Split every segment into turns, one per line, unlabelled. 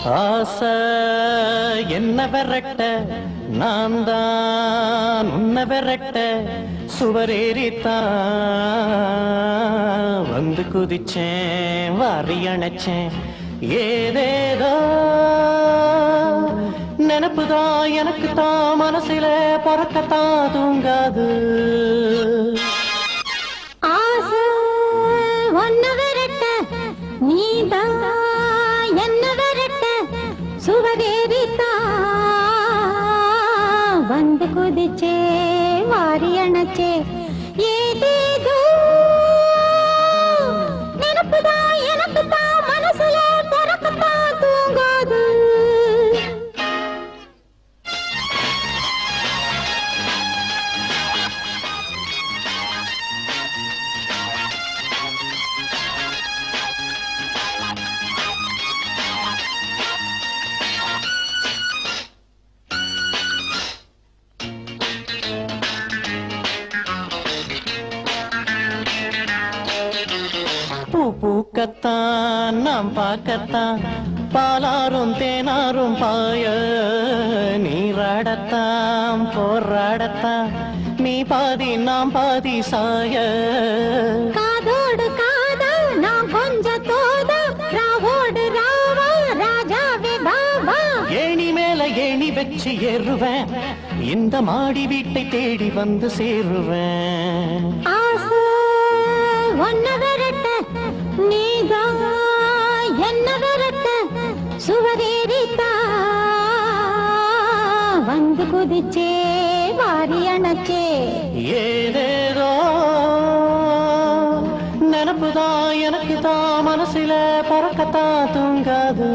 ஆசை என்ன விரட்ட நான் தான் உன்னை விரட்ட சுவரேறித்தான் வந்து குதிச்சேன் வாரி அணைச்சேன் ஏதேதோ நினப்புதான் எனக்கு தான் மனசுல பிறக்கத்தான் தூங்காது
ஆசை ஒன்ன விரட்ட நீதான் என்ன விரட்ட சுவரேறித்தா வந்து குதிச்சே வாரி அணைச்சே ஏதேதோ நினப்புதான் எனக்கு தான் மனசுல பிறக்கத்தான் தூங்காது
பூ பூக்கத்தான் நாம் பார்க்கத்தான் பாலாரும் தேனாரும் பாய நீராடத்தான் போராடத்தான் நீ பாதி நாம் பாதி சாய
காதோடு காதா நான் கொஞ்ச தோதா ராவோடு ராவா ராஜாவே பாபா
ஏணி மேல ஏணி வச்சு ஏறுவேன் இந்த மாடி வீட்டை தேடி வந்து சேருவேன்
ஆசை ஒன்ன விரட்ட நீதான் என்ன விரட்ட சுவரேறித்தா வந்து குதிச்சே வாரி அணைச்சே
ஏதேதோ நினப்புதான் எனக்கு தான் மனசுல பறக்கத்தான் தூங்காது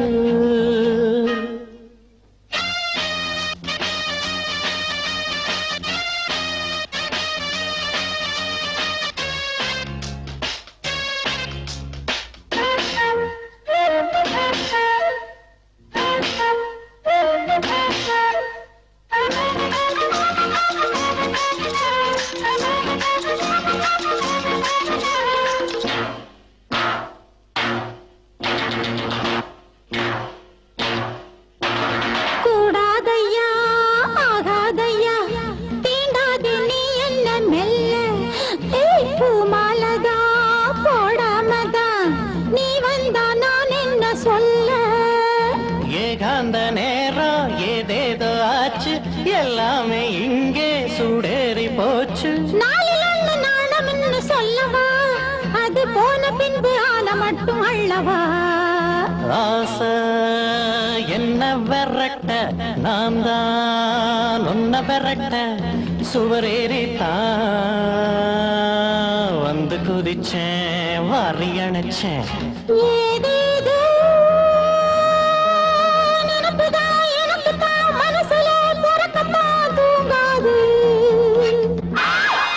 கூடாதையா ஆகாதையா தீண்டாதே நீ என்ன மெல்ல ஏய் பூமாலதா போடாமதா நீ வந்தா நான் என்ன சொல்ல
ஏகாந்த நேரம் ஏதேதோ ஆச்சு எல்லாமே இங்கே சூடேறி போச்சு
நாளில் ஒண்ணு நாணம்னு சொல்லவா அது போன பின்பு ஆன மட்டும் அள்ளவா
ஆசை என்ன விரட்ட நான் தான் உன்னை விரட்ட சுவரேறித்தான் வந்து குதிச்சேன் வாரி அணைச்சேன்
ஏ